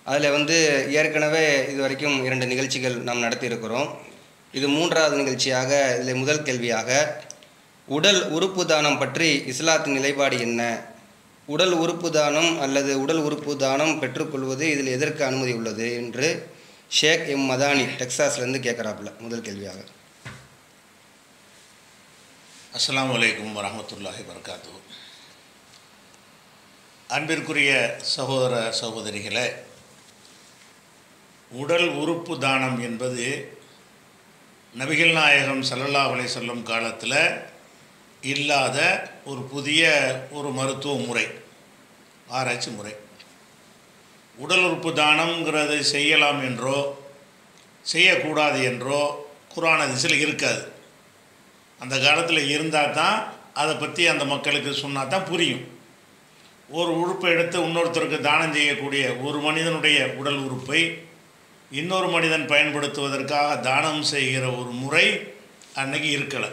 அதில் வந்து ஏற்கனவே இது வரைக்கும் இரண்டு நிகழ்ச்சிகள் நாம் நடத்தியிருக்கிறோம் இது மூன்றாவது நிகழ்ச்சியாக இதில் முதல் கேள்வியாக உடல் உறுப்பு தானம் பற்றி இஸ்லாத்தின் நிலைப்பாடு என்ன உடல் உறுப்பு தானம் அல்லது உடல் உறுப்பு தானம் பெற்றுக்கொள்வது இதில் எதற்கு அனுமதி உள்ளது என்று ஷேக் எம் மதானி டெக்சாஸ்லேருந்து கேட்குறாப்புல முதல் கேள்வியாக அஸ்ஸலாமு அலைக்கும் வரஹ்மத்துல்லாஹி வபரகாத்து அன்பிற்குரிய சகோதர சகோதரிகளே உடல் உறுப்பு தானம் என்பது நபிகள் நாயகம் ஸல்லல்லாஹு அலைஹி வஸல்லம் காலத்தில் இல்லாத ஒரு புதிய ஒரு மருத்துவ முறை ஆராய்ச்சி முறை உடல் உறுப்பு தானம்ங்கிறது செய்யலாம் என்றோ செய்யக்கூடாது என்றோ குரான் அதிசயில் இருக்காது அந்த காலத்தில் இருந்தால் தான் அதை பற்றி அந்த மக்களுக்கு சொன்னால் தான் புரியும் ஒரு உறுப்பை எடுத்து இன்னொருத்தருக்கு தானம் செய்யக்கூடிய ஒரு மனிதனுடைய உடல் உறுப்பை இன்னொரு மனிதன் பயன்படுத்துவதற்காக தானம் செய்கிற ஒரு முறை அன்னைக்கு இருக்கலை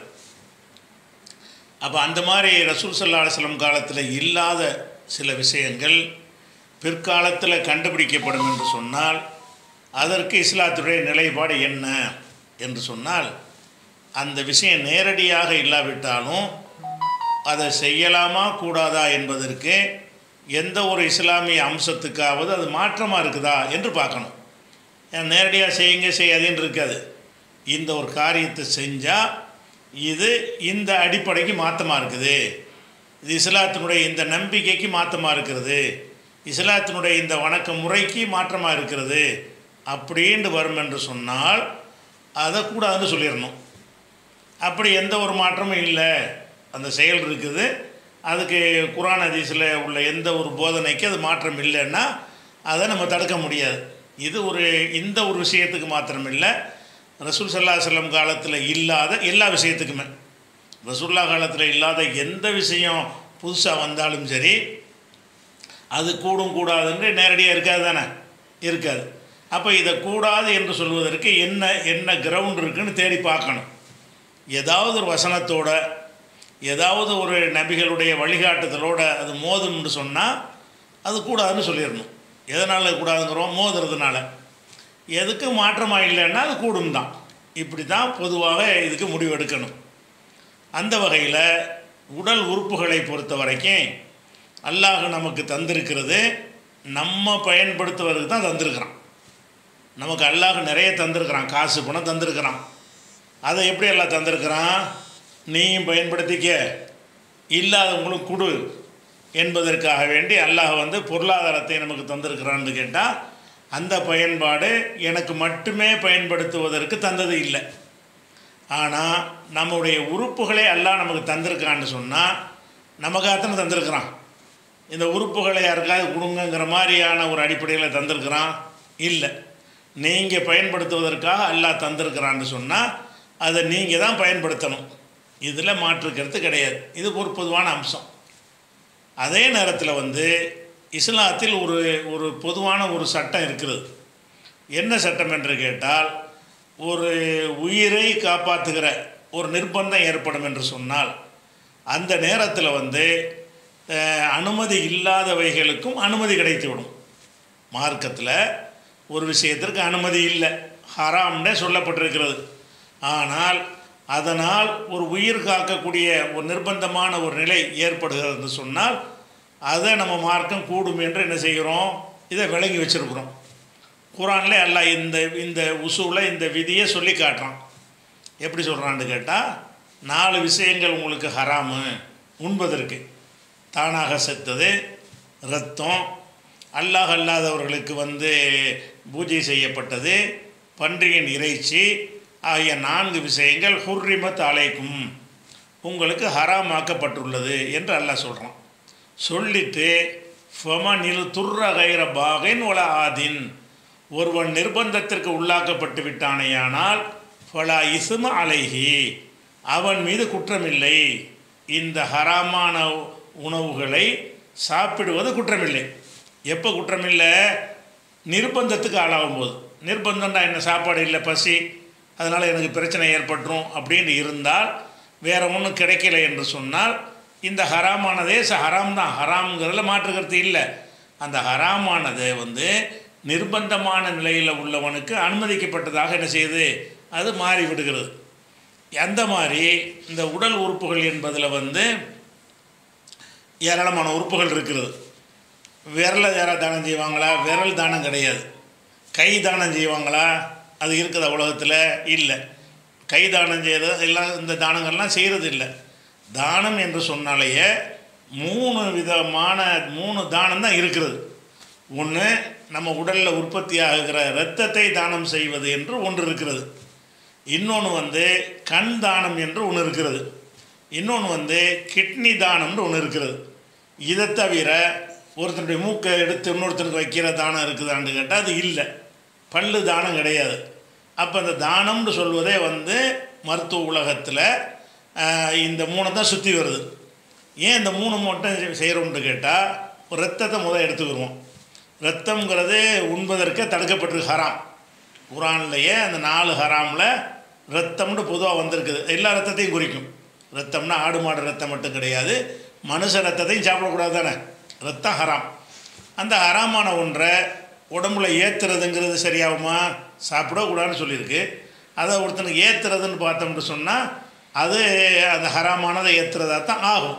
அப்போ அந்த மாதிரி ரசூல் சல்லா அலுவலம் காலத்தில் இல்லாத சில விஷயங்கள் பிற்காலத்தில் கண்டுபிடிக்கப்படும் என்று சொன்னால் அதற்கு இஸ்லாத்துடைய நிலைப்பாடு என்ன என்று சொன்னால் அந்த விஷயம் நேரடியாக இல்லாவிட்டாலும் அதை செய்யலாமா கூடாதா என்பதற்கு எந்த ஒரு இஸ்லாமிய அம்சத்துக்காவது அது மாற்றமாக இருக்குதா என்று பார்க்கணும் ஏன்னா நேரடியாக செய்யுங்க செய்யாதேன்னு இருக்காது இந்த ஒரு காரியத்தை செஞ்சால் இது இந்த அடிப்படைக்கு மாற்றமாக இருக்குது இது இஸ்லாத்தினுடைய இந்த நம்பிக்கைக்கு மாற்றமாக இருக்கிறது இஸ்லாத்தினுடைய இந்த வணக்க முறைக்கு மாற்றமாக இருக்கிறது அப்படின்னு வரும் என்று சொன்னால் அதை கூடாதுன்னு சொல்லிடணும் அப்படி எந்த ஒரு மாற்றமும் இல்லை அந்த செயல் இருக்குது அதுக்கு குரான் ஹதீஸில் உள்ள எந்த ஒரு போதனைக்கு அது மாற்றம் இல்லைன்னா அதை நம்ம தடுக்க முடியாது இது ஒரு இந்த ஒரு விஷயத்துக்கு மாத்திரம் இல்லை ரசூல் சல்லா செல்லம் காலத்தில் இல்லாத எல்லா விஷயத்துக்குமே ரசூல்லா காலத்தில் இல்லாத எந்த விஷயம் புதுசாக வந்தாலும் சரி அது கூடும் கூடாதுன்னு நேரடியாக இருக்காது தானே இருக்காது அப்போ இதை கூடாது என்று சொல்வதற்கு என்ன என்ன கிரவுண்ட் இருக்குன்னு தேடி பார்க்கணும் ஏதாவது ஒரு வசனத்தோட ஏதாவது ஒரு நபிகளுடைய வழிகாட்டுதலோட அது மோதும்னு சொன்னால் அது கூடாதுன்னு சொல்லிடணும் எதனால் கூடாதுங்கிறோம் மோதுறதுனால எதுக்கு மாற்றமாக இல்லைன்னா அது கூடும் தான் இப்படி தான் பொதுவாக இதுக்கு முடிவு எடுக்கணும் அந்த வகையில் உடல் உறுப்புகளை பொறுத்த வரைக்கும் அல்லாஹ் நமக்கு தந்திருக்கிறது நம்ம பயன்படுத்துவதற்கு தான் தந்திருக்கிறான் நமக்கு அல்லாஹ் நிறைய தந்திருக்கிறான் காசு பணம் தந்திருக்கிறான் அதை எப்படி எல்லாம் தந்திருக்கிறான் நீயும் பயன்படுத்திக்க இல்லாதவங்களும் கொடு என்பதற்காக வேண்டி அல்லாஹ் வந்து பொருளாதாரத்தை நமக்கு தந்திருக்கிறான்னு கேட்டால் அந்த பயன்பாடு எனக்கு மட்டுமே பயன்படுத்துவதற்கு தந்தது இல்லை ஆனால் நம்முடைய உறுப்புகளை அல்லாஹ் நமக்கு தந்திருக்கான்னு சொன்னால் நமக்காகத்தானே தந்திருக்கிறான் இந்த உறுப்புகளை யாருக்காவது கொடுங்கங்கிற மாதிரியான ஒரு அடிப்படையில் தந்திருக்கிறான் இல்லை நீங்கள் பயன்படுத்துவதற்காக அல்லாஹ் தந்திருக்கிறான்னு சொன்னால் அதை நீங்கள் தான் பயன்படுத்தணும் இதில் மாற்றுக்கிறது கிடையாது இது ஒரு பொதுவான அம்சம் அதே நேரத்தில் வந்து இஸ்லாத்தில் ஒரு ஒரு பொதுவான ஒரு சட்டம் இருக்கிறது என்ன சட்டம் என்று கேட்டால் ஒரு உயிரை காப்பாற்றுகிற ஒரு நிர்பந்தம் ஏற்படும் என்று சொன்னால் அந்த நேரத்தில் வந்து அஹ், அனுமதி இல்லாதவைகளுக்கும் அனுமதி கிடைத்துவிடும் மார்க்கத்தில் ஒரு விஷயத்திற்கு அனுமதி இல்லை ஹராம்னே சொல்லப்பட்டிருக்கிறது ஆனால் அதனால் ஒரு உயிர் காக்கக்கூடிய ஒரு நிர்பந்தமான ஒரு நிலை ஏற்படுகிறது சொன்னால் அதை நம்ம மார்க்கம் கூடும் என்று என்ன செய்கிறோம் இதை விளங்கி வச்சுருக்குறோம் குரான்ல அல்லாஹ் இந்த இந்த உசூலை இந்த விதியை சொல்லி காட்டுறான் எப்படி சொல்கிறான்னு கேட்டால் நாலு விஷயங்கள் உங்களுக்கு ஹராமு உண்பதற்கு தானாக செத்தது இரத்தம் அல்லாஹ் அல்லாதவர்களுக்கு வந்து பூஜை செய்யப்பட்டது பன்றியின் இறைச்சி ஆகிய நான்கு விஷயங்கள் ஹுர்ரிமத் அலைக்கும் உங்களுக்கு ஹராமாக்கப்பட்டுள்ளது என்று அல்லாஹ் சொல்கிறான் சொல்லிட்டு ஃபமனில் துர்ர கைர பாகின் ஒல ஆதின் ஒருவன் நிர்பந்தத்திற்கு உள்ளாக்கப்பட்டு விட்டானேயானால் ஃபலா இசும அலைஹி அவன் மீது குற்றமில்லை இந்த ஹராமான உணவுகளை சாப்பிடுவது குற்றமில்லை எப்போ குற்றமில்லை நிர்பந்தத்துக்கு ஆளாகும் போது நிர்பந்தம்டா என்ன சாப்பாடு இல்லை பசி அதனால் எனக்கு பிரச்சனை ஏற்பட்டுரும் அப்படின்னு இருந்தால் வேறு ஒன்றும் கிடைக்கல என்று சொன்னால் இந்த ஹராமானதே ச ஹராம் தான் ஹராம்ங்கிறதுல மாற்றுக்கிறது இல்லை அந்த ஹராமானதை வந்து நிர்பந்தமான நிலையில் உள்ளவனுக்கு அனுமதிக்கப்பட்டதாக என்ன செய்யுது அது மாறி விடுகிறது அந்த மாதிரி இந்த உடல் உறுப்புகள் என்பதில் வந்து ஏராளமான உறுப்புகள் இருக்கிறது விரலை யாராவது தானம் செய்வாங்களா விரல் தானம் கிடையாது கை தானம் செய்வாங்களா அது இருக்குதா உலகத்தில் இல்லை கை தானம் செய்கிறது எல்லாம் இந்த தானங்கள்லாம் செய்கிறது இல்லை தானம் என்று சொன்னாலேயே மூணு விதமான மூணு தானம் தான் இருக்கிறது ஒன்று நம்ம உடலில் உற்பத்தி ஆகுகிற இரத்தத்தை தானம் செய்வது என்று ஒன்று இருக்கிறது இன்னொன்று வந்து கண் தானம் என்று ஒன்று இருக்கிறது இன்னொன்று வந்து கிட்னி தானம்னு ஒன்று இருக்கிறது இதை தவிர ஒருத்தனுடைய மூக்கை எடுத்து இன்னொருத்தனுக்கு வைக்கிற தானம் இருக்குதான்னு கேட்டால் அது இல்லை பல்லு தானம் கிடையாது அப்போ அந்த தானம்னு சொல்வதே வந்து மருத்துவ உலகத்தில் ஆஹ், இந்த மூணு தான் சுற்றி வருது ஏன் இந்த மூணு மட்டும் செய்கிறோம்னு கேட்டால் ரத்தத்தை முதல் எடுத்துக்கிடுவோம் ரத்தம்ங்கிறது உண்பதற்கே தடுக்கப்பட்டிருக்கு ஹராம் குரான்லேயே அந்த நாலு ஹராமில் ரத்தம்னு பொதுவாக வந்திருக்குது எல்லா ரத்தத்தையும் குறிக்கும் ரத்தம்னா ஆடு மாடு ரத்தம் மட்டும் கிடையாது மனுஷ ரத்தத்தையும் சாப்பிடக்கூடாது தானே ரத்தம் ஹராம் அந்த ஹராமான ஒன்றை உடம்புல ஏற்றுறதுங்கிறது சரியாகுமா சாப்பிடக்கூடாதுன்னு சொல்லியிருக்கு அதை ஒருத்தனுக்கு ஏற்றுறதுன்னு பார்த்தோம்னு சொன்னால் அது அந்த ஹராமானதை ஏற்றுறதா தான் ஆகும்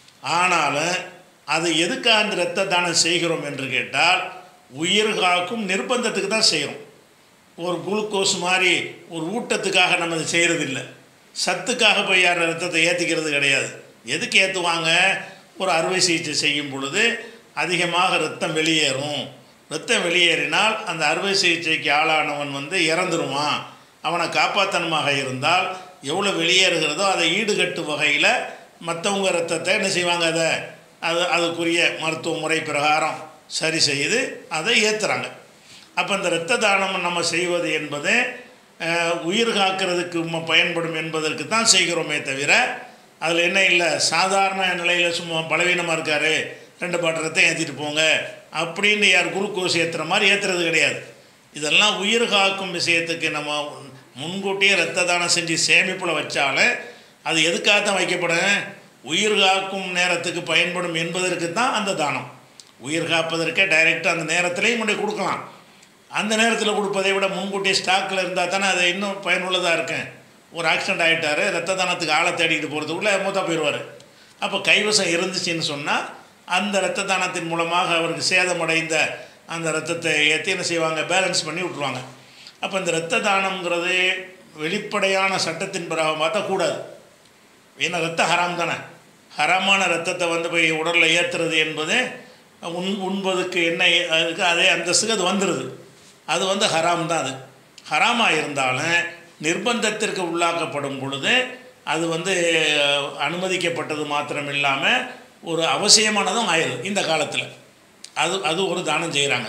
ஆனாலும் அது எதுக்காக அந்த இரத்த தானம் செய்கிறோம் என்று கேட்டால் உயிர் காக்கும் நிர்பந்தத்துக்கு தான் செய்கிறோம் ஒரு குளுக்கோஸ் மாதிரி ஒரு ஊட்டத்துக்காக நம்ம அதை செய்கிறதில்ல சத்துக்காக போய் யார் ரத்தத்தை ஏற்றிக்கிறது கிடையாது எதுக்கு ஏற்றுவாங்க ஒரு அறுவை சிகிச்சை செய்யும் பொழுது அதிகமாக ரத்தம் வெளியேறும் ரத்தம் வெளியேறினால் அந்த அறுவை சிகிச்சைக்கு ஆளானவன் வந்து இறந்துருவான் அவனை காப்பாற்றனமாக இருந்தால் எவ்வளோ வெளியேறுகிறதோ அதை ஈடுகட்டு வகையில் மற்றவங்க ரத்தத்தை என்ன செய்வாங்க அதை அது அதுக்குரிய மருத்துவ முறை பிரகாரம் சரி செய்து அதை ஏற்றுறாங்க அப்போ இந்த இரத்த தானம் நம்ம செய்வது என்பது அஹ், உயிர் காக்கிறதுக்கு ம- பயன்படும் என்பதற்கு தான் செய்கிறோமே தவிர அதில் என்ன இல்லை சாதாரண நிலையில் சும்மா பலவீனமாக இருக்காரு ரெண்டு பாட்டு ரத்தம் ஏற்றிட்டு போங்க அப்படின்னு யார் குளுக்கோஸ் ஏற்றுற மாதிரி ஏற்றுறது கிடையாது இதெல்லாம் உயிர் காக்கும் விஷயத்துக்கு நம்ம முன்கூட்டியே இரத்த தானம் செஞ்சு சேமிப்பில் வச்சாலும் அது எதுக்காக தான் வைக்கப்படும் உயிர் காக்கும் நேரத்துக்கு பயன்படும் என்பதற்கு தான் அந்த தானம் உயிர் காப்பதற்கே டைரெக்டாக அந்த நேரத்திலையும் கொண்டு போய் கொடுக்கலாம் அந்த நேரத்தில் கொடுப்பதை விட முன்கூட்டியே ஸ்டாக்கில் இருந்தால் தானே அது இன்னும் பயனுள்ளதாக இருக்கும் ஒரு ஆக்சிடென்ட் ஆகிட்டாரு ரத்த தானத்துக்கு ஆளை தேடிட்டு போகிறதுக்குள்ளே மூத்தா போயிடுவார் அப்போ கைவசம் இருந்துச்சுன்னு சொன்னால் அந்த இரத்த தானத்தின் மூலமாக அவருக்கு சேதமடைந்த அந்த ரத்தத்தை ஏற்றி என்ன செய்வாங்க பேலன்ஸ் பண்ணி விட்ருவாங்க அப்போ இந்த இரத்த தானம்ங்கிறது வெளிப்படையான சட்டத்தின் பிரகாரம் பார்த்தா கூடாது ஏன்னா ரத்தம் ஹராம் தானே ஹராமான ரத்தத்தை வந்து போய் உடலில் ஏற்றுறது என்பது உண் உண்பதுக்கு என்ன அதுக்கு அதே அந்தஸ்துக்கு அது வந்துடுது அது வந்து ஹராம் தான் அது ஹராமாக இருந்தாலும் நிர்பந்தத்திற்கு உள்ளாக்கப்படும் பொழுது அது வந்து அஹ், அனுமதிக்கப்பட்டது மாத்திரம் இல்லாமல் ஒரு அவசியமானதும் ஆயிடுது இந்த காலத்தில் அது அது ஒரு தானம் செய்கிறாங்க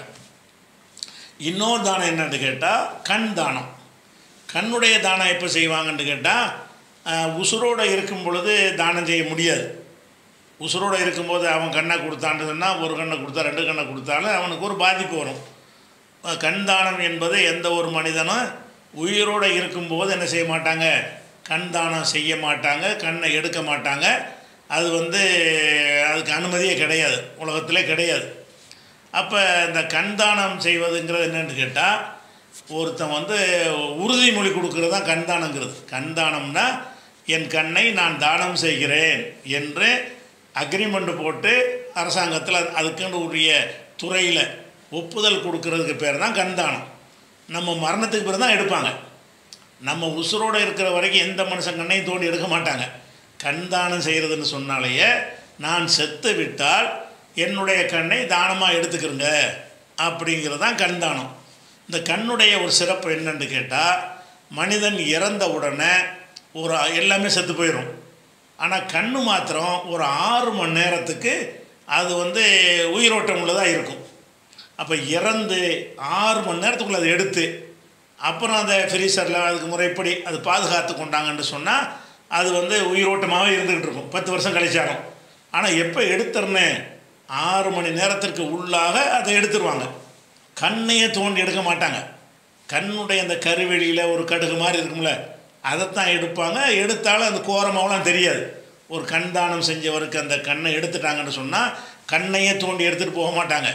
இன்னொரு தானம் என்னன்னு கேட்டால் கண் தானம் கண்ணுடைய தானம் எப்போ செய்வாங்கன்னு கேட்டால் உசுரோடு இருக்கும் பொழுது தானம் செய்ய முடியாது உசுரோடு இருக்கும்போது அவன் கண்ணை கொடுத்தான்னு சொன்னால் ஒரு கண்ணை கொடுத்தா ரெண்டு கண்ணை கொடுத்தாலும் அவனுக்கு ஒரு பாதிப்பு வரும் அஹ் கண் தானம் என்பது எந்த ஒரு மனிதனும் உயிரோடு இருக்கும்போது என்ன செய்ய மாட்டாங்க கண் தானம் செய்ய மாட்டாங்க கண்ணை எடுக்க மாட்டாங்க அது வந்து அதுக்கு அனுமதியே கிடையாது உலகத்திலே கிடையாது அப்போ இந்த கண் தானம் செய்வதுங்கிறது என்னன்னு கேட்டால் ஒருத்தன் வந்து உறுதிமொழி கொடுக்கறது தான் கண் தானங்கிறது கண் தானம்னா என் கண்ணை நான் தானம் செய்கிறேன் என்று அக்ரிமெண்ட் போட்டு அரசாங்கத்தில் அதுக்குன்னு உரிய துறையில் ஒப்புதல் கொடுக்கறதுக்கு பேர் தான் கண் தானம் நம்ம மரணத்துக்கு பிறகு தான் எடுப்பாங்க நம்ம உசுரோடு இருக்கிற வரைக்கும் எந்த மனுஷன் கண்ணையும் தோண்டி எடுக்க மாட்டாங்க கண் தானம் செய்கிறதுன்னு சொன்னாலேயே நான் செத்து விட்டால் என்னுடைய கண்ணை தானமாக எடுத்துக்கிறங்க அப்படிங்கிறது தான் கண் தானம் இந்த கண்ணுடைய ஒரு சிறப்பு என்னன்னு கேட்டால் மனிதன் இறந்த உடனே ஒரு எல்லாமே செத்து போயிடும் ஆனால் கண்ணு மாத்திரம் ஒரு ஆறு மணி நேரத்துக்கு அது வந்து உயிரோட்டம் உள்ளதாக இருக்கும் அப்போ இறந்து ஆறு மணி நேரத்துக்குள்ளே அதை எடுத்து அப்புறம் அந்த ஃப்ரீசரில் அதுக்கு முறைப்படி அது பாதுகாத்து கொண்டாங்கன்னு சொன்னால் அது வந்து உயிரோட்டமாகவே இருந்துக்கிட்டு இருக்கும் பத்து வருஷம் கழிச்சாலும் ஆனால் எப்போ எடுத்துறனே ஆறு மணி நேரத்திற்கு உள்ளாக அதை எடுத்துருவாங்க கண்ணையே தோண்டி எடுக்க மாட்டாங்க கண்ணுடைய அந்த கருவெளியில் ஒரு கடுகு மாதிரி இருக்கும்ல அதைத்தான் எடுப்பாங்க எடுத்தாலும் அந்த கோரமாவெலாம் தெரியாது ஒரு கண் தானம் செஞ்சவருக்கு அந்த கண்ணை எடுத்துட்டாங்கன்னு சொன்னால் கண்ணையே தோண்டி எடுத்துகிட்டு போக மாட்டாங்க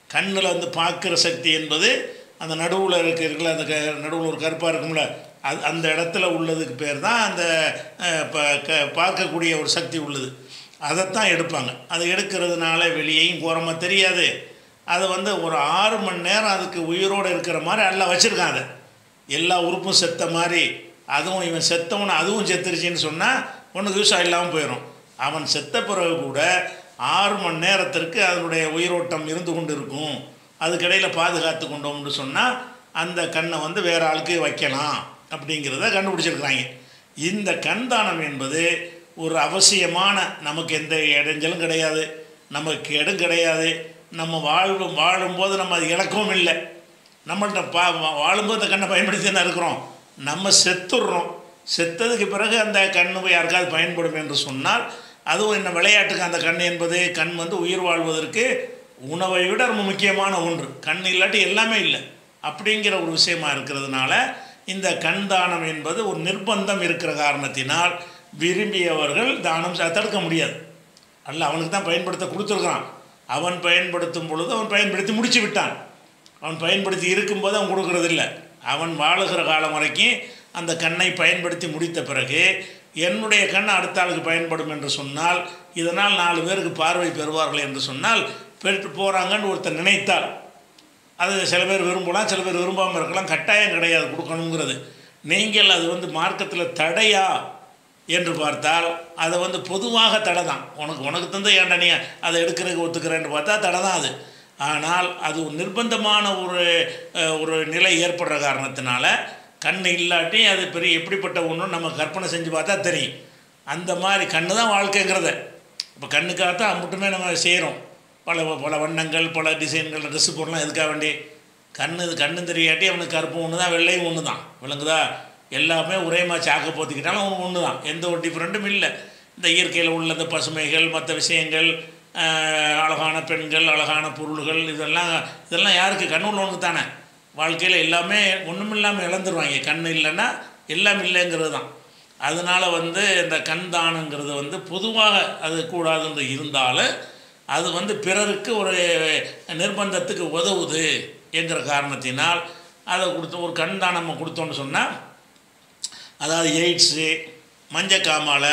கண்ணில் வந்து பார்க்குற சக்தி என்பது அந்த நடுவில் இருக்க இருக்குல்ல அந்த க நடுவில் ஒரு கருப்பாக இருக்கும்ல அது அந்த இடத்துல உள்ளதுக்கு பேர் தான் அந்த அஹ், ப- க- பார்க்கக்கூடிய ஒரு சக்தி உள்ளது அதைத்தான் எடுப்பாங்க அதை எடுக்கிறதுனால வெளியேயும் கோரமாக தெரியாது அதை வந்து ஒரு ஆறு மணி நேரம் அதுக்கு உயிரோடு இருக்கிற மாதிரி எல்லாம் வச்சுருக்கான் அதை எல்லா உறுப்பும் செத்த மாதிரி அதுவும் இவன் செத்தவன் அதுவும் செத்துருச்சின்னு சொன்னால் ஒன்றுக்கு யூஸ் இல்லாமல் போயிடும் அவன் செத்த பிறகு கூட ஆறு மணி நேரத்திற்கு அதனுடைய உயிரோட்டம் இருந்து கொண்டு இருக்கும் அதுக்கிடையில் பாதுகாத்து கொண்டோம்னு சொன்னால் அந்த கண்ணை வந்து வேற ஆளுக்கு வைக்கலாம் அப்படிங்கிறத கண்டுபிடிச்சிருக்கிறாங்க இந்த கண் தானம் என்பது ஒரு அவசியமான நமக்கு எந்த இடைஞ்சலும் கிடையாது நமக்கு இடம் கிடையாது நம்ம வாழ்வு வாழும்போது நம்ம அது இழக்கவும் இல்லை நம்மள்ட்ட பா வா- வாழும்போது அந்த கண்ணை பயன்படுத்தி தானே இருக்கிறோம் நம்ம செத்துடுறோம் செத்ததுக்கு பிறகு அந்த கண்ணு போய் யாருக்காவது பயன்படும் என்று சொன்னால் அதுவும் என்ன விளையாட்டுக்கு அந்த கண் என்பது கண் வந்து உயிர் வாழ்வதற்கு உணவை விட ரொம்ப முக்கியமான ஒன்று கண் இல்லாட்டி எல்லாமே இல்லை அப்படிங்கிற ஒரு விஷயமா இருக்கிறதுனால இந்த கண் தானம் என்பது ஒரு நிர்பந்தம் இருக்கிற காரணத்தினால் விரும்பியவர்கள் தானம் செ- தடுக்க முடியாது அல்ல அவனுக்கு தான் பயன்படுத்த கொடுத்துருக்கான் அவன் பயன்படுத்தும் பொழுது அவன் பயன்படுத்தி முடிச்சு விட்டான் அவன் பயன்படுத்தி இருக்கும்போது அவன் கொடுக்கறதில்ல அவன் வாழுகிற காலம் வரைக்கும் அந்த கண்ணை பயன்படுத்தி முடித்த பிறகு என்னுடைய கண் அடுத்த ஆளுக்கு பயன்படும் என்று சொன்னால் இதனால் நாலு பேருக்கு பார்வை பெறுவார்கள் என்று சொன்னால் பெற்று போகிறாங்கன்னு ஒருத்தர் நினைத்தால் அது சில பேர் விரும்பலாம் சில பேர் விரும்பாமல் இருக்கலாம் கட்டாயம் கிடையாது கொடுக்கணுங்கிறது நீங்கள் அது வந்து மார்க்கத்தில் தடையா என்று பார்த்தால் அதை வந்து பொதுவாக தடை தான் உனக்கு உனக்கு தந்து ஏன்டா நீ அதை எடுக்கிறதுக்கு ஒத்துக்கிறேன்னு பார்த்தா தடை தான் அது ஆனால் அது ஒரு நிர்பந்தமான ஒரு அஹ், ஒரு நிலை ஏற்படுற காரணத்தினால கண் இல்லாட்டி அது பெரிய எப்படிப்பட்ட ஒன்றும் நம்ம கற்பனை செஞ்சு பார்த்தா தெரியும் அந்த மாதிரி கண்ணு தான் வாழ்க்கைங்கிறத இப்போ கண்ணுக்காகத்தான் மட்டுமே நம்ம செய்கிறோம் பல பல வண்ணங்கள் பல டிசைன்கள் ட்ரெஸ்ஸு போடலாம் எதுக்காக வேண்டி கண்ணு கண்ணு தெரியாட்டி அவனுக்கு கருப்பு ஒன்று தான் வெள்ளையும் ஒன்று தான் விளங்குதா எல்லாமே ஒரே மாதிரி சாக்க போத்திக்கிட்டாலும் அவனுக்கு ஒன்று தான் எந்த ஒரு டிஃப்ரெண்ட்டும் இல்லை இந்த இயற்கையில் உள்ள இந்த பசுமைகள் மற்ற விஷயங்கள் ஆஹ், அழகான பெண்கள் அழகான பொருள்கள் இதெல்லாம் இதெல்லாம் யாருக்கு கண்ணு உள்ளவனுக்கு தானே வாழ்க்கையில் எல்லாமே ஒன்றும் இல்லாமல் இழந்துருவாங்க கண் இல்லைன்னா எல்லாம் இல்லைங்கிறது தான் அதனால் வந்து இந்த கண் தானங்கிறது வந்து பொதுவாக அது கூடாதுன்னு இருந்தாலும் அது வந்து பிறருக்கு ஒரு நிர்பந்தத்துக்கு உதவுது என்கிற காரணத்தினால் அதை கொடுத்து ஒரு கண் தானம் நம்ம கொடுத்தோன்னு சொன்னால் அதாவது எய்ட்ஸு மஞ்சக்காமாலை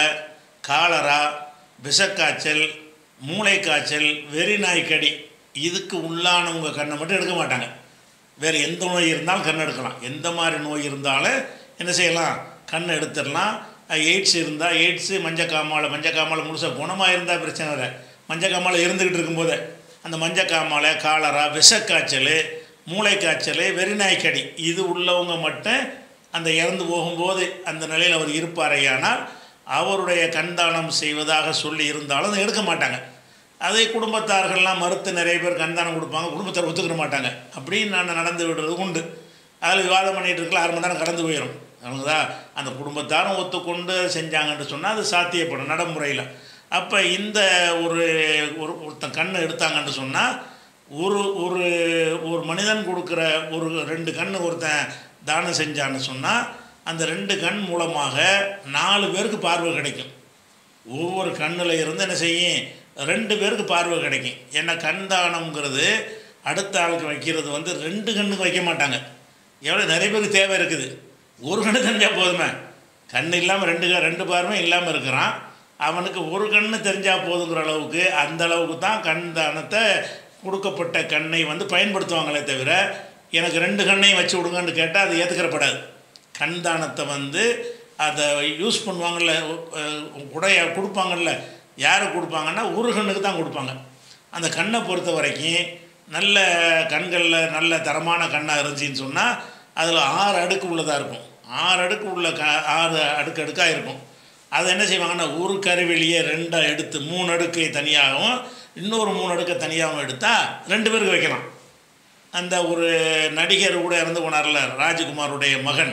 காலரா விஷக்காய்ச்சல் மூளைக்காய்ச்சல் வெறிநாய் கடி இதுக்கு உள்ளானவங்க கண்ணை மட்டும் எடுக்க மாட்டாங்க வேறு எந்த நோய் இருந்தாலும் கண் எடுக்கலாம் எந்த மாதிரி நோய் இருந்தாலும் என்ன செய்யலாம் கண் எடுத்துடலாம் எய்ட்ஸ் இருந்தால் எய்ட்ஸு மஞ்சக்காமாலை மஞ்சக்காமாலை முழுசாக குணமாக இருந்தால் பிரச்சனை இல்லை மஞ்சக்காமாலை இருந்துக்கிட்டு இருக்கும்போதே அந்த மஞ்சக்காமாலை காலரா விஷக்காய்ச்சல் மூளைக்காய்ச்சல் வெறிநாய் கடி இது உள்ளவங்க மட்டும் அந்த இறந்து போகும்போது அந்த நிலையில் அவர் இருப்பாரேயானால் அவருடைய கண்தானம் செய்வதாக சொல்லி இருந்தாலும் அதை எடுக்க மாட்டாங்க அதே குடும்பத்தார்கள்லாம் மறுத்து நிறைய பேர் கண்தானம் கொடுப்பாங்க குடும்பத்தார் ஒத்துக்கிற மாட்டாங்க அப்படின்னு நான் நடந்து விடுறது உண்டு அதில் விவாதம் பண்ணிகிட்டு இருக்கல அரை மணி நேரம் கடந்து போயிடும் அவங்கதா அந்த குடும்பத்தாரும் ஒத்துக்கொண்டு செஞ்சாங்கன்னு சொன்னால் அது சாத்தியப்படும் நடைமுறையில் அப்போ இந்த ஒரு ஒரு ஒருத்தன் கண்ணை எடுத்தாங்கன்னு சொன்னால் ஒரு ஒரு ஒரு மனிதன் கொடுக்குற ஒரு ரெண்டு கண் ஒருத்தன் தானம் செஞ்சான்னு சொன்னால் அந்த ரெண்டு கண் மூலமாக நாலு பேருக்கு பார்வை கிடைக்கும் ஒவ்வொரு கண்ணில் இருந்து என்ன செய்யும் ரெண்டு பேருக்கு பார்வை கிடைக்கும் ஏன்னா கண் தானம்ங்கிறது அடுத்த ஆளுக்கு வைக்கிறது வந்து ரெண்டு கண்ணுக்கு வைக்க மாட்டாங்க எவ்வளோ நிறைய பேருக்கு தேவை இருக்குது ஒரு கண்ணு தெரிஞ்சால் போதுமே கண் இல்லாமல் ரெண்டு க- ரெண்டு பார்வை இல்லாமல் இருக்கிறான் அவனுக்கு ஒரு கண்ணு தெரிஞ்சால் போதுங்கிற அளவுக்கு அந்த அளவுக்கு தான் கண் தானத்தை கொடுக்கப்பட்ட கண்ணை வந்து பயன்படுத்துவாங்களே தவிர எனக்கு ரெண்டு கண்ணையும் வச்சு விடுங்கன்னு கேட்டால் அது ஏற்றுக்கிறப்படாது கண் தானத்தை வந்து அதை யூஸ் பண்ணுவாங்கள்ல அஹ் உடைய கொடுப்பாங்கல்ல யாருக்கு கொடுப்பாங்கன்னா ஒரு கண்ணுக்கு தான் கொடுப்பாங்க அந்த கண்ணை பொறுத்த வரைக்கும் நல்ல கண்களில் நல்ல தரமான கண்ணாக இருந்துச்சின்னு சொன்னால் அதில் ஆறு அடுக்கு உள்ளதாக இருக்கும் ஆறு அடுக்கு உள்ள க ஆறு அடுக்கு அடுக்காக இருக்கும் அதை என்ன செய்வாங்கன்னா ஒரு கருவெளியை ரெண்டாக எடுத்து மூணு அடுக்கை தனியாகவும் இன்னொரு மூணு அடுக்கை தனியாகவும் எடுத்தால் ரெண்டு பேருக்கு வைக்கலாம் அந்த ஒரு நடிகர் கூட இறந்து போனார்ல ராஜகுமாருடைய மகன்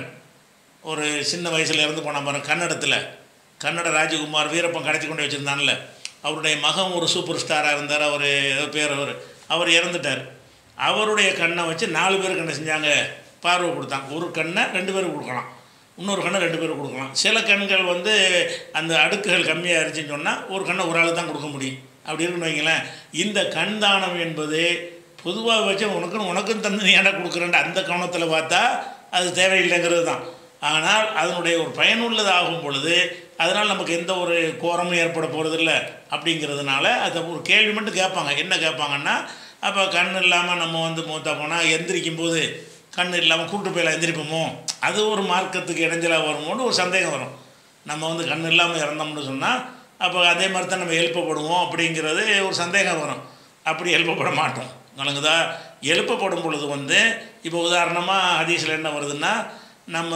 ஒரு சின்ன வயசில் இறந்து போன பாருங்க கன்னடத்தில் கன்னட ராஜகுமார் வீரப்பன் கடத்தி கொண்டு வச்சுருந்தான்ல அவருடைய மகன் ஒரு சூப்பர் ஸ்டாராக இருந்தார் அவர் ஏதோ பேர் அவர் அவர் இறந்துட்டார் அவருடைய கண்ணை வச்சு நாலு பேர் கண்ணை செஞ்சாங்க பார்வை கொடுத்தாங்க ஒரு கண்ணை ரெண்டு பேருக்கு கொடுக்கலாம் இன்னொரு கண்ணை ரெண்டு பேருக்கு கொடுக்கலாம் சில கண்கள் வந்து அந்த அடுக்குகள் கம்மியாக இருந்துச்சுன்னு சொன்னால் ஒரு கண்ணை ஒரு ஆள் தான் கொடுக்க முடியும் அப்படி இருக்குன்னு வைங்களேன் இந்த கண் தானம் என்பது பொதுவாக வச்சு உனக்கும் உனக்கும் தந்து நீ ஏன்டா கொடுக்குறேன் அந்த கவனத்தில் பார்த்தா அது தேவையில்லைங்கிறது தான் ஆனால் அதனுடைய ஒரு பயனுள்ளதாகும் பொழுது அதனால் நமக்கு எந்த ஒரு கோரமும் ஏற்பட போகிறதில்ல அப்படிங்கிறதுனால அதை ஒரு கேள்வி மட்டும் கேட்பாங்க என்ன கேட்பாங்கன்னா அப்போ கண் இல்லாமல் நம்ம வந்து மூத்தா போனால் எந்திரிக்கும் போது கண் இல்லாமல் கூட்டு போயில எந்திரிப்போமோ அது ஒரு மார்க்கத்துக்கு இடைஞ்சலாக வருமோன்னு ஒரு சந்தேகம் வரும் நம்ம வந்து கண் இல்லாமல் இறந்தோம்னு சொன்னால் அப்போ அதே மாதிரி தான் நம்ம எழுப்பப்படுவோம் அப்படிங்கிறது ஒரு சந்தேகம் வரும் அப்படி எழுப்பப்பட மாட்டோம் வழங்குதா எழுப்பப்படும் பொழுது வந்து இப்போ உதாரணமாக ஹதீஸில் என்ன வருதுன்னா நம்ம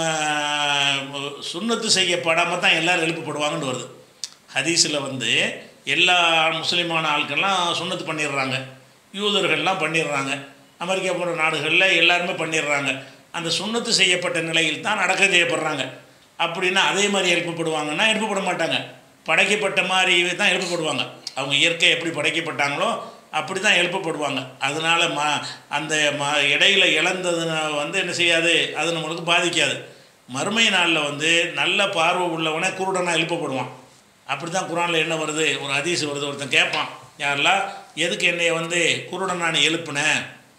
சுண்ணத்து செய்யப்படாமல் தான் எல்லோரும் எழுப்பப்படுவாங்கன்னு வருது ஹதீஸில் வந்து எல்லா முஸ்லீமான ஆட்கள்லாம் சுண்ணத்து பண்ணிடுறாங்க யூதர்கள்லாம் பண்ணிடுறாங்க அமெரிக்கா போன்ற நாடுகளில் எல்லாருமே பண்ணிடுறாங்க அந்த சுண்ணத்து செய்யப்பட்ட நிலையில் தான் அடக்கம் செய்யப்படுறாங்க அப்படின்னா அதே மாதிரி எழுப்பப்படுவாங்கன்னா எழுப்பப்பட மாட்டாங்க படைக்கப்பட்ட மாதிரி தான் எழுப்பப்படுவாங்க அவங்க இயற்கை எப்படி படைக்கப்பட்டாங்களோ அப்படி தான் எழுப்பப்படுவாங்க அதனால் ம அந்த ம இடையில இழந்ததுனா வந்து என்ன செய்யாது அது நம்மளுக்கு பாதிக்காது மறுமை நாளில் வந்து நல்ல பார்வை உள்ளவனே குருடனாக எழுப்பப்படுவான் அப்படி தான் குரானில் என்ன வருது ஒரு ஹதீஸ் வருது ஒருத்தன் கேட்பான் யாரெல்லாம் எதுக்கு என்னைய வந்து குருடன் நான் எழுப்புனேன்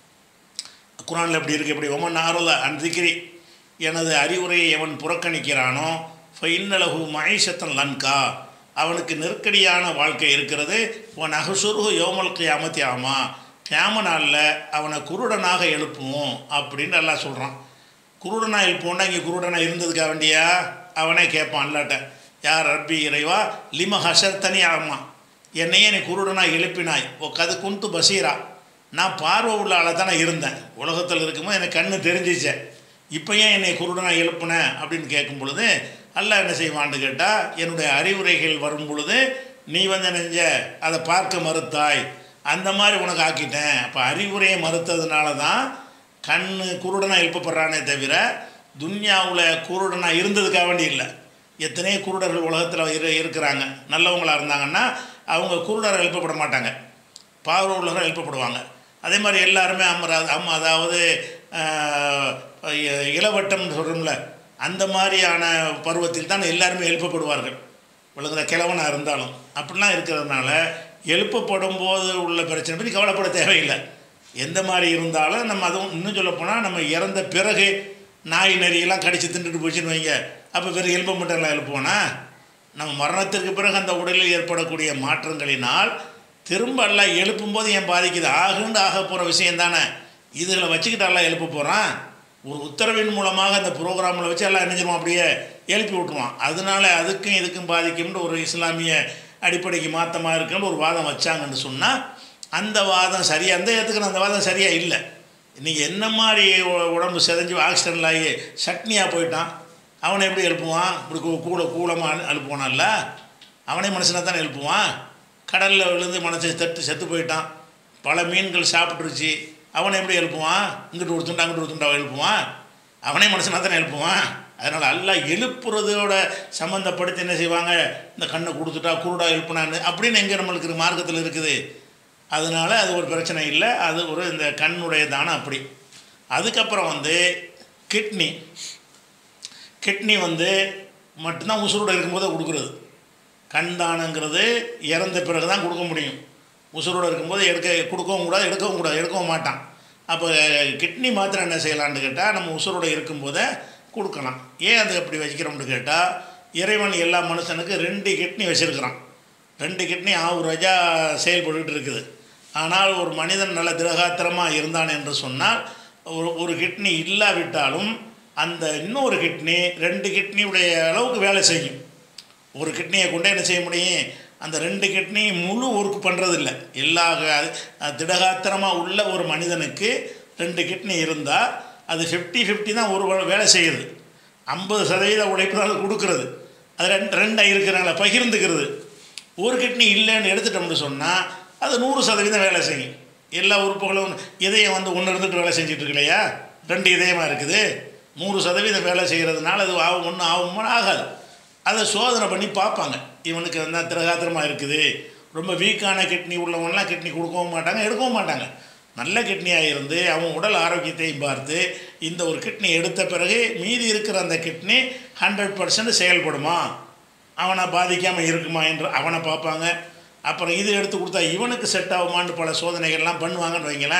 குரானில் எப்படி இருக்குது எப்படி ஒமன் ஆரோல அன்றிக்கிரி எனது அறிவுரையை எவன் புறக்கணிக்கிறானோ ஃபைன்னலகு மகேஷத்தன் லன்கா அவனுக்கு நெருக்கடியான வாழ்க்கை இருக்கிறது உன் அகசுருகு யோமல் கியாமத்தி ஆமா கியாம நாளில் அவனை குருடனாக எழுப்புவோம் அப்படின்னு எல்லாம் சொல்கிறான் குருடனாக எழுப்புவோம்னா இங்கே குருடனாக இருந்ததுக்காக வேண்டியா அவனே கேட்பான் அல்லாட்ட யார் ரப்பி இறைவா லிம ஹசர் தனி ஆமா என்னையே நீ குருடனாக எழுப்பினாய் ஓ கது குந்து பசீரா நான் பார்வை உள்ள ஆளாக தான் நான் இருந்தேன் உலகத்தில் இருக்கும்போது எனக்கு கண்ணு தெரிஞ்சிச்சே இப்போ ஏன் என்னை குருடனாக எழுப்புனேன் அப்படின்னு கேட்கும் பொழுது அல்லாஹ் என்ன செய்வான்னு கேட்டால் என்னுடைய அறிவுரைகள் வரும் பொழுது நீ வந்து என்ன செஞ்ச அதை பார்க்க மறுத்தாய் அந்த மாதிரி உனக்கு ஆக்கிட்டேன் அப்போ அறிவுரையை மறுத்ததுனால தான் கண் குருடனாக எழுப்பப்படுறானே தவிர துன்யாவில் குருடனாக இருந்ததுக்காக வேண்டி இல்லை எத்தனையோ குருடர்கள் உலகத்தில் இரு இருக்கிறாங்க நல்லவங்களாக இருந்தாங்கன்னா அவங்க குருடரை எழுப்பப்பட மாட்டாங்க பார்வை உள்ளவர்கள் எழுப்பப்படுவாங்க அதே மாதிரி எல்லாருமே அம்மரா அம் அதாவது ஆஹ், இ- இளவட்டம் சொல்கிறோம்ல அந்த மாதிரியான பருவத்தில் தான் எல்லாருமே எழுப்பப்படுவார்கள் விளங்குற கிழவனாக இருந்தாலும் அப்படிலாம் இருக்கிறதுனால எழுப்பப்படும் போது உள்ள பிரச்சனை பற்றி கவலைப்பட தேவையில்லை எந்த மாதிரி இருந்தாலும் நம்ம அதுவும் இன்னும் சொல்லப்போனால் நம்ம இறந்த பிறகு நாய் நரியெல்லாம் கடிச்சு தின்னுட்டு போச்சுன்னு வைங்க அப்போ பிறகு எழுப்ப மட்டும் எழுப்புவோனா நம்ம மரணத்திற்கு பிறகு அந்த உடலில் ஏற்படக்கூடிய மாற்றங்களினால் திரும்ப எல்லாம் எழுப்பும்போது ஏன் பாதிக்குது ஆகுண்டு ஆக போகிற விஷயம் தானே இதுகளை வச்சுக்கிட்டு எல்லாம் எழுப்ப போகிறான் ஒரு உத்தரவின் மூலமாக அந்த ப்ரோக்ராமில் வச்சு எல்லாம் நினைஞ்சிருவான் அப்படியே எழுப்பி விட்ருவான் அதனால அதுக்கும் இதுக்கும் பாதிக்கும்னு ஒரு இஸ்லாமிய அடிப்படைக்கு மாற்றமாக இருக்குன்னு ஒரு வாதம் வச்சாங்கன்னு சொன்னால் அந்த வாதம் சரியாக அந்த இடத்துக்கு அந்த வாதம் சரியாக இல்லை நீங்கள் என்ன மாதிரி உ- உடம்பு செதஞ்சு ஆக்சிடென்ட் ஆகி சட்னியாக போயிட்டான் அவனை எப்படி எழுப்புவான் இப்படி கூ- கூட கூலமாக எழுப்புவானல்ல அவனே மனுஷனை தானே எழுப்புவான் கடலில் விழுந்து மனசு தட்டு செத்து போயிட்டான் பல மீன்கள் சாப்பிட்டுருச்சு அவனை எப்படி எழுப்புவான் இங்கிட்டு ஒரு துண்டா அங்கிட்டு ஒரு துண்டா எழுப்புவான் அவனே மனுஷனாக தானே எழுப்புவான் அதனால் எல்லாம் எழுப்புறதோட சம்மந்தப்படுத்தி என்ன செய்வாங்க இந்த கண்ணை கொடுத்துட்டா குருடா எழுப்புனான்னு அப்படின்னு எங்கே நம்மளுக்கு இருக்கு, மார்க்கத்தில் இருக்குது அதனால் அது ஒரு பிரச்சனை இல்லை அது ஒரு இந்த கண்ணுடைய தானம் அப்படி அதுக்கப்புறம் வந்து கிட்னி கிட்னி வந்து மட்டும்தான் உசுரோடு இருக்கும்போது கொடுக்குறது கண் தானங்கிறது இறந்த பிறகு தான் கொடுக்க முடியும் உசுரோடு இருக்கும்போது எடுக்க கொடுக்கவும் கூடாது எடுக்கவும் கூடாது எடுக்கவும் மாட்டான் அப்போ கிட்னி மாத்திரம் என்ன செய்யலான்னு கேட்டால் நம்ம உசுரோடு இருக்கும்போதே கொடுக்கலாம் ஏன் அது அப்படி வச்சுக்கிறோம்னு கேட்டால் இறைவன் எல்லா மனுஷனுக்கு ரெண்டு கிட்னி வச்சுருக்கிறான் ரெண்டு கிட்னி ஆவுரஜா செயல்பட்டுக்கிட்டு இருக்குது ஆனால் ஒரு மனிதன் நல்ல திரகாத்திரமாக இருந்தான் என்று சொன்னால் ஒரு ஒரு கிட்னி இல்லாவிட்டாலும் அந்த இன்னொரு கிட்னி ரெண்டு கிட்னியுடைய அளவுக்கு வேலை செய்யும் ஒரு கிட்னியை கொண்டு என்ன செய்ய முடியும் அந்த ரெண்டு கிட்னி முழு ஒர்க் பண்ணுறதில்ல எல்லா க- திடகாத்திரமாக உள்ள ஒரு மனிதனுக்கு ரெண்டு கிட்னி இருந்தால் அது ஃபிஃப்டி ஃபிஃப்டி தான் ஒரு வே- வேலை செய்யுது ஐம்பது சதவீத உழைப்பு தான் அது கொடுக்குறது அது ரெண்டு ரெண்டாக இருக்கிறனால பகிர்ந்துக்கிறது ஒரு கிட்னி இல்லைன்னு எடுத்துட்டோம்னு சொன்னால் அது நூறு சதவீதம் வேலை செய்யும் எல்லா உறுப்புகளும் இதயம் வந்து ஒன்று இருந்துட்டு வேலை செஞ்சுட்டு இருக்கு இல்லையா ரெண்டு இதயமாக இருக்குது நூறு சதவீதம் வேலை செய்கிறதுனால அது ஆகும் ஒன்றும் ஆகும்னு ஆகாது அதை சோதனை பண்ணி பார்ப்பாங்க இவனுக்கு வந்து திரகாத்திரமாக இருக்குது ரொம்ப வீக்கான கிட்னி உள்ளவங்கலாம் கிட்னி கொடுக்கவும் மாட்டாங்க எடுக்கவும் மாட்டாங்க நல்ல கிட்னியாக இருந்து அவன் உடல் ஆரோக்கியத்தையும் பார்த்து இந்த ஒரு கிட்னி எடுத்த பிறகு மீதி இருக்கிற அந்த கிட்னி ஹண்ட்ரட் பர்சன்ட் செயல்படுமா அவனை பாதிக்காமல் இருக்குமா என்று அவனை பார்ப்பாங்க அப்புறம் இது எடுத்து கொடுத்தா இவனுக்கு செட் ஆகுமான்னு பல சோதனைகள்லாம் பண்ணுவாங்கன்னு வைங்களேன்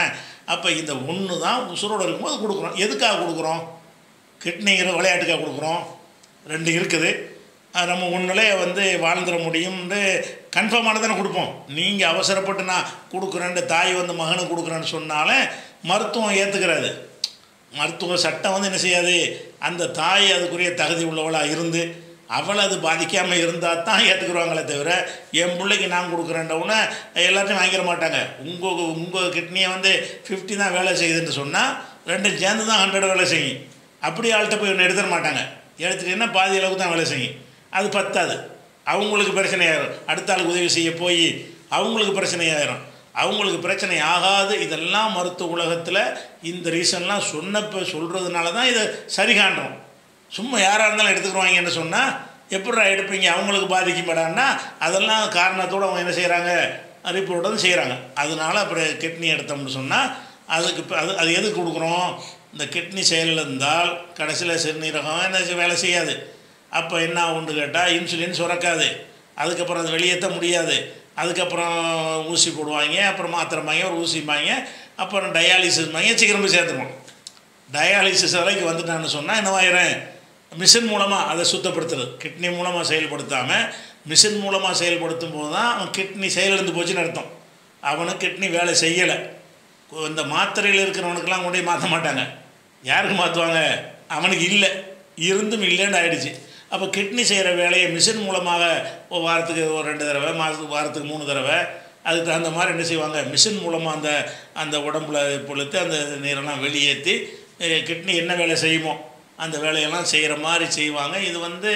அப்போ இந்த ஒன்று தான் உசுரோடு இருக்கும்போது கொடுக்குறோம் எதுக்காக கொடுக்குறோம் கிட்னிங்கிற விளையாட்டுக்காக கொடுக்குறோம் ரெண்டு இருக்குது அது நம்ம ஒன்றுலே வந்து வாழ்ந்துட முடியும்னு கன்ஃபார்மான தானே கொடுப்போம் நீங்கள் அவசரப்பட்டு நான் கொடுக்குறேன்ட்டு தாய் வந்து மகனுக்கு கொடுக்குறேன்னு சொன்னாலே மருத்துவம் ஏற்றுக்கிறாது மருத்துவ சட்டம் வந்து என்ன செய்யாது அந்த தாய் அதுக்குரிய தகுதி உள்ளவளாக இருந்து அவளை அது பாதிக்காமல் இருந்தால் தான் ஏற்றுக்குருவாங்களே தவிர என் பிள்ளைக்கு நான் கொடுக்குறேன்றவுடனே எல்லாத்தையும் வாங்கிட மாட்டாங்க உங்கள் உங்கள் கிட்னியை வந்து ஃபிஃப்டி தான் வேலை செய்யுதுன்னு சொன்னால் ரெண்டும் சேர்ந்து தான் ஹண்ட்ரட் வேலை செய்யும் அப்படி ஆள்கிட்ட போய் ஒன்று எடுத்துட மாட்டாங்க எடுத்துட்டீங்கன்னா பாதி அளவுக்கு தான் வேலை செய்யும் அது பத்தாது அவங்களுக்கு பிரச்சனையாயிரும் அடுத்த ஆளுக்கு உதவி செய்ய போய் அவங்களுக்கு பிரச்சனையாயிரும் அவங்களுக்கு பிரச்சனை ஆகாது இதெல்லாம் மருத்துவ உலகத்தில் இந்த ரீசன்லாம் சொன்னப்போ சொல்கிறதுனால தான் இதை சரி காண்றோம் சும்மா யாராக இருந்தாலும் எடுத்துக்கிறவாங்கன்னு சொன்னால் எப்படிடா எடுப்பீங்க அவங்களுக்கு பாதிக்கும்படான்னா அதெல்லாம் காரணத்தோடு அவங்க என்ன செய்கிறாங்க ரிப்போர்ட்டும் செய்கிறாங்க அதனால அப்புறம் கிட்னி எடுத்தோம்னு சொன்னால் அதுக்கு இப்போ அது அது எதுக்கு கொடுக்குறோம் இந்த கிட்னி செயலில் இருந்தால் கடைசியில் சிறுநீரகம் என்ன செய்ய- வேலை செய்யாது அப்போ என்ன ஆகும்னு கேட்டால் இன்சுலின் சுரக்காது அதுக்கப்புறம் அது வெளியேற்ற முடியாது அதுக்கப்புறம் ஊசி போடுவாங்க அப்புறம் மாத்திரை வாங்கி ஒரு ஊசி வாங்க அப்புறம் டயாலிசிஸ் வாங்கி சீக்கிரம் போய் சேர்த்துருவோம் டயாலிசிஸ் வரைக்கும் வந்துட்டான்னு சொன்னால் என்னவாயிரும் மிஷின் மூலமாக அதை சுத்தப்படுத்துறது கிட்னி மூலமாக செயல்படுத்தாமல் மிஷின் மூலமாக செயல்படுத்தும் போது தான் அவன் கிட்னி செயலிழந்து போச்சுன்னு அர்த்தம் அவனுக்கு கிட்னி வேலை செய்யலை இந்த மாத்திரையில் இருக்கிறவனுக்கெல்லாம் கொண்டு போய் மாற்ற மாட்டாங்க யாருக்கு மாற்றுவாங்க அவனுக்கு இல்லை இருந்தும் இல்லைன்னு ஆயிடுச்சு அப்போ கிட்னி செய்கிற வேலையை மிஷின் மூலமாக ஒரு வாரத்துக்கு ஒரு ரெண்டு தடவை மாதத்துக்கு வாரத்துக்கு மூணு தடவை அதுக்கு தகுந்த மாதிரி என்ன செய்வாங்க மிஷின் மூலமாக அந்த அந்த உடம்புல பொழுத்து அந்த நீரெல்லாம் வெளியேற்றி அஹ், கிட்னி என்ன வேலை செய்யுமோ அந்த வேலையெல்லாம் செய்கிற மாதிரி செய்வாங்க இது வந்து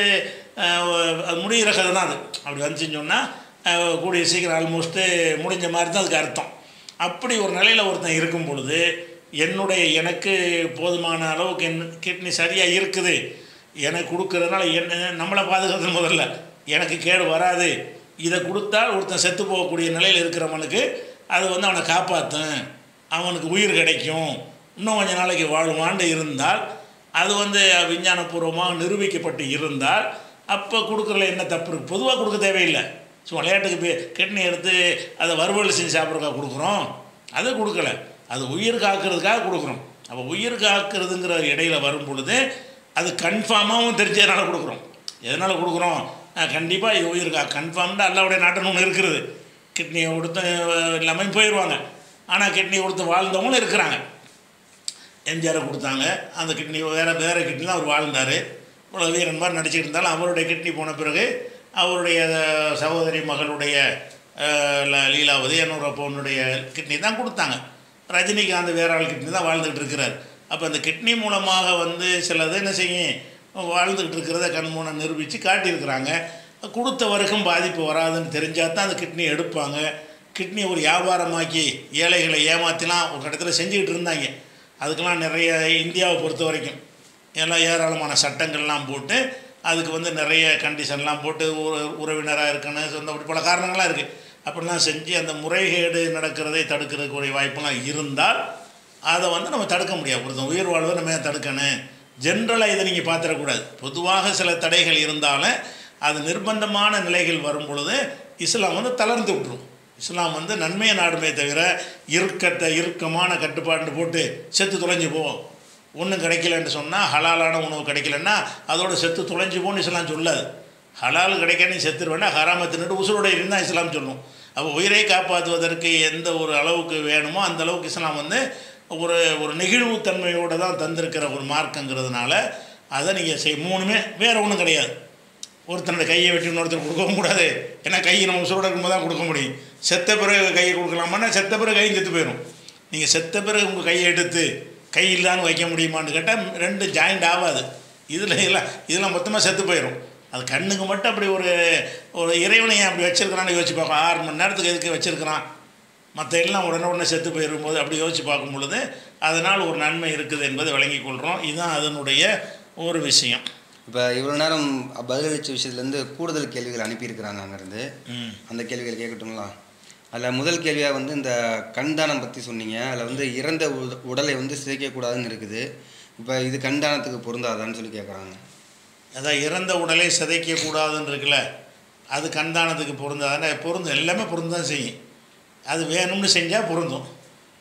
அஹ், அது முடிகிற கதை தான் அது அப்படி வந்துச்சுன்னு சொன்னால் கூடிய சீக்கிரம் ஆல்மோஸ்ட்டு முடிஞ்ச மாதிரி தான் அதுக்கு அர்த்தம் அப்படி ஒரு நிலையில் ஒருத்தன் இருக்கும் பொழுது என்னுடைய எனக்கு போதுமான அளவுக்கு என் கிட்னி சரியாக இருக்குது எனக்கு கொடுக்கறதுனால என்ன நம்மளை பாதுகாக்கிறது முதல்ல எனக்கு கேடு வராது இதை கொடுத்தால் ஒருத்தன் செத்து போகக்கூடிய நிலையில் இருக்கிறவனுக்கு அது வந்து அவனை காப்பாற்றும் அவனுக்கு உயிர் கிடைக்கும் இன்னும் கொஞ்ச நாளைக்கு வாழுமாண்டு இருந்தால் அது வந்து விஞ்ஞானபூர்வமாக நிரூபிக்கப்பட்டு இருந்தால் அப்போ கொடுக்குறதுல என்ன தப்பு இருக்குது பொதுவாக கொடுக்க தேவையில்லை ஸோ விளையாட்டுக்கு போய் கிட்னி எடுத்து அதை வறுவல் செஞ்சு சாப்பிட்றதுக்காக கொடுக்குறோம் அதை கொடுக்கல அது உயிர் காக்கிறதுக்காக கொடுக்குறோம் அப்போ உயிர் காக்கிறதுங்கிற இடையில வரும் பொழுது அது கன்ஃபார்மாகவும் தெரிஞ்சதுனால கொடுக்குறோம் எதனால் கொடுக்குறோம் கண்டிப்பாக இது உயிர் கா கன்ஃபார்ம்டாக அல்லாவுடைய நாட்டுன்னு ஒன்று இருக்கிறது கிட்னியை கொடுத்து இல்லாமல் போயிடுவாங்க ஆனால் கிட்னி கொடுத்து வாழ்ந்தவங்களும் இருக்கிறாங்க எம்ஜிஆரை கொடுத்தாங்க அந்த கிட்னி வேறு வேறு கிட்னி தான் அவர் வாழ்ந்தார் இவ்வளோ வீரன் மாதிரி நடிச்சிட்டு இருந்தாலும் அவருடைய கிட்னி போன பிறகு அவருடைய சகோதரி மகளுடைய அஹ், ல- லீலாவதி என்னோட பொண்ணுடைய கிட்னி தான் கொடுத்தாங்க ரஜினிகாந்த் வேற ஆள் கிட்னி தான் வாழ்ந்துக்கிட்டு இருக்கிறார் அப்போ அந்த கிட்னி மூலமாக வந்து சிலது என்ன செய்யும் வாழ்ந்துக்கிட்டு இருக்கிறத கண்மூனை நிரூபித்து காட்டியிருக்கிறாங்க கொடுத்தவருக்கும் பாதிப்பு வராதுன்னு தெரிஞ்சால் தான் அந்த கிட்னி எடுப்பாங்க கிட்னி ஒரு வியாபாரமாக்கி ஏழைகளை ஏமாற்றிலாம் ஒரு இடத்துல செஞ்சுக்கிட்டு இருந்தாங்க அதுக்கெல்லாம் நிறைய இந்தியாவை பொறுத்த வரைக்கும் எல்லாம் ஏராளமான சட்டங்கள்லாம் போட்டு அதுக்கு வந்து நிறைய கண்டிஷன்லாம் போட்டு உற உறவினராக இருக்கணும் சொந்த அப்படி பல காரணங்கள்லாம் இருக்குது அப்படிலாம் செஞ்சு அந்த முறைகேடு நடக்கிறதை தடுக்கிறதுக்குரிய வாய்ப்பெல்லாம் இருந்தால் அதை வந்து நம்ம தடுக்க முடியாது ஒருத்தன் உயிர் வாழ்வை நம்ம ஏன் தடுக்கணும் ஜென்ரலாக இதை நீங்கள் பார்த்துடக்கூடாது பொதுவாக சில தடைகள் இருந்தாலும் அது நிர்பந்தமான நிலைகள் வரும் பொழுது இஸ்லாம் வந்து தளர்ந்து விட்டுரும் இஸ்லாம் வந்து நன்மையை நாடுமே தவிர இறுக்கத்தை இறுக்கமான கட்டுப்பாடு போட்டு செத்து தொலைஞ்சு போ ஒன்றும் கிடைக்கலன்னு சொன்னால் ஹலாலான உணவு கிடைக்கலன்னா அதோட செத்து தொலைஞ்சு போன்னு இஸ்லாம் சொல்லாது ஹலால் கிடைக்க நீ செத்துருவேன்னா ஹராம தின்னுட்டு உசுரோட இருந்தால் இஸ்லாம் சொல்லும் அப்போ உயிரை காப்பாற்றுவதற்கு எந்த ஒரு அளவுக்கு வேணுமோ அந்த அளவுக்கு இஸ்லாம் வந்து ஒரு ஒரு நெகிழ்வுத்தன்மையோடு தான் தந்திருக்கிற ஒரு மார்க்கங்கிறதுனால அதை நீங்கள் செய் மூணுமே வேறு ஒன்றும் கிடையாது ஒருத்தனோட கையை வெட்டி இன்னொருத்தர் கொடுக்கவும் கூடாது ஏன்னா கை நம்ம உசுரோட இருக்கும்போது தான் கொடுக்க முடியும் செத்த பிறகு கையை கொடுக்கலாமான்னா செத்த பிறகு கையும் செத்து போயிடும் நீங்கள் செத்த பிறகு உங்கள் கையை எடுத்து கை இல்லான்னு வைக்க முடியுமான்னு கேட்டால் ரெண்டு ஜாயிண்ட் ஆகாது இதில் எல்லாம் இதெல்லாம் மொத்தமாக செத்து போயிடும் அது கண்ணுக்கு மட்டும் அப்படி ஒரு ஒரு இறைவனை ஏன் அப்படி வச்சிருக்கிறான்னு யோசிச்சு பார்க்கும் ஆறு மணி நேரத்துக்கு எதுக்கு வச்சிருக்கிறான் மற்ற எல்லாம் உடனே உடனே செத்து போயிருக்கும்போது அப்படி யோசித்து பார்க்கும் பொழுது அதனால் ஒரு நன்மை இருக்குது என்பதை விளங்கிக் கொள்கிறோம் இதுதான் அதனுடைய ஒரு விஷயம் இப்போ இவ்வளோ நேரம் பதிலளித்த விஷயத்துலேருந்து கூடுதல் கேள்விகள் அனுப்பியிருக்கிறாங்க அங்கேருந்து ம் அந்த கேள்விகள் கேட்கட்டுங்களா அதில் முதல் கேள்வியாக வந்து இந்த கண்தானம் பற்றி சொன்னீங்க அதில் வந்து இறந்த உட- உடலை வந்து சிதைக்கக்கூடாதுன்னு இருக்குது இப்போ இது கண்தானத்துக்கு பொருந்தாதான்னு சொல்லி கேட்குறாங்க அதான் இறந்த உடலை சிதைக்கக்கூடாதுன்னு இருக்குல்ல அது கண்தானத்துக்கு பொருந்தாதானே பொருந்தும் எல்லாமே பொருந்தான் செய்யும் அது வேணும்னு செஞ்சால் பொருந்தும்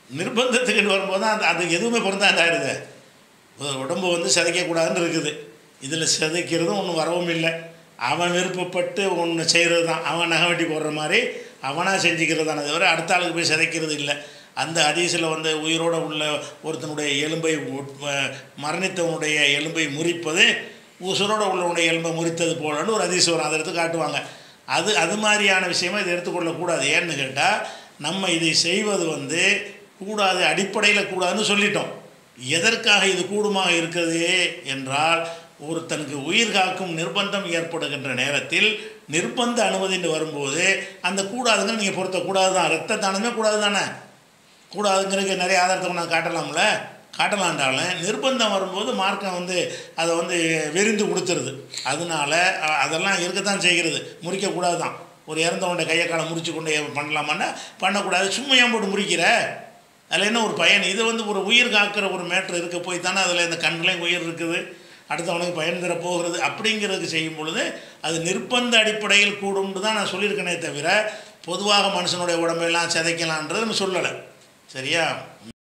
நிர்பந்தத்துக்கு வரும்போது தான் அந்த அது எதுவுமே பொருந்தாண்டாயிருது உடம்பு வந்து சிதைக்கக்கூடாதுன்னு இருக்குது இதில் சிதைக்கிறதும் ஒன்றும் வரவும் இல்லை அவன் விருப்பப்பட்டு ஒன்று செய்கிறது தான் அவன் நகை வெட்டி போடுற மாதிரி அவனாக செஞ்சுக்கிறது தானே தவிர அடுத்த ஆளுக்கு போய் சிதைக்கிறது இல்லை அந்த ஹதீஸில் வந்து உயிரோடு உள்ள ஒருத்தனுடைய எலும்பை உட்- அஹ் மரணித்தவனுடைய எலும்பை முறிப்பது உசுரோட உள்ளவனுடைய எலும்பை முறித்தது போலன்னு ஒரு ஹதீஸ் வரும் அதை எடுத்து காட்டுவாங்க அது அது மாதிரியான விஷயமா இதை எடுத்துக்கொள்ளக்கூடாது ஏன்னு கேட்டால் நம்ம இதை செய்வது வந்து கூடாது அடிப்படையில் கூடாதுன்னு சொல்லிட்டோம் எதற்காக இது கூடுமாக இருக்கிறது என்றால் ஒருத்தனுக்கு உயிர் காக்கும் நிர்பந்தம் ஏற்படுகின்ற நேரத்தில் நிர்பந்த அனுமதின்னு வரும்போது அந்த கூடாதுங்க நீங்கள் பொருத்தக்கூடாது தான் ரத்த தானமே கூடாது தானே கூடாதுங்கிறதுக்கு நிறைய ஆதாரத்தை நான் காட்டலாம்ல காட்டலான்றாலும் நிர்பந்தம் வரும்போது மார்க்கம் வந்து அதை வந்து விரிந்து கொடுத்துருது அதனால அ- அதெல்லாம் இருக்கத்தான் செய்கிறது முறிக்கக்கூடாது தான் ஒரு இறந்தவனுடைய கையை காலை முறிச்சு கொண்டு பண்ணலாமான்னா பண்ணக்கூடாது சும்மா ஏன் போட்டு முறிக்கிற அதில் என்ன ஒரு பயன் இது வந்து ஒரு உயிர் காக்கிற ஒரு மேட்ரு இருக்க போய் தானே அதில் இந்த கண்களையும் உயிர் இருக்குது அடுத்தவனுக்கு பயன் தர போகிறது அப்படிங்கிறதுக்கு செய்யும் பொழுது அது நிர்பந்த அடிப்படையில் கூடும்னு தான் நான் சொல்லியிருக்கேனே தவிர பொதுவாக மனுஷனுடைய உடம்பெல்லாம் சிதைக்கலான்றது நம்ம சொல்லலை சரியா